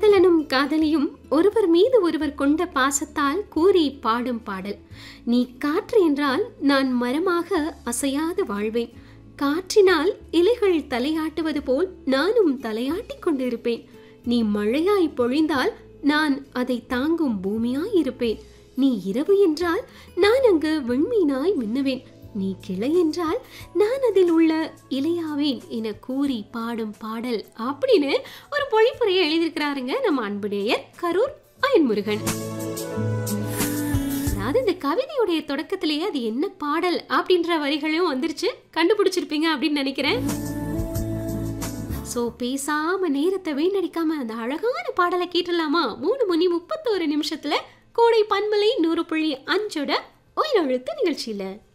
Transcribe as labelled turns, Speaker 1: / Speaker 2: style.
Speaker 1: காதலனும் காதலியும் ஒருவர் மீது ஒருவர் கொண்ட பாசத்தால் கூறி பாடும் பாடல் நீ காற்று என்றால் நான் மரமாக அசையாது வாழ்வேன் காற்றினால் இலைகள் தலையாட்டுவது போல் நானும் தலையாட்டிக் கொண்டிருப்பேன் நீ மழையாய் பொழிந்தால் நான் அதை தாங்கும் பூமியாய் இருப்பேன் நீ இரவு என்றால் நான் அங்கு விண்மீனாய் மின்னுவேன் நீ கிளை என்றால் நான் அதில் உள்ள இலையாவேன் என கூறி பாடும் பாடல் அப்படின்னு ஒரு பொழிப்புரையை எழுதியிருக்கிறாருங்க நம்ம அன்புடையர் கரூர் அயன்முருகன் அதாவது இந்த கவிதையுடைய தொடக்கத்திலேயே அது என்ன பாடல் அப்படின்ற வரிகளும் வந்துருச்சு கண்டுபிடிச்சிருப்பீங்க அப்படின்னு நினைக்கிறேன் ஸோ பேசாம நேரத்தை வீணடிக்காம அந்த அழகான பாடலை கேட்டுடலாமா மூணு மணி முப்பத்தோரு நிமிஷத்துல கோடை பன்மலை நூறு புள்ளி அஞ்சோட உயிரெழுத்து நிகழ்ச்சியில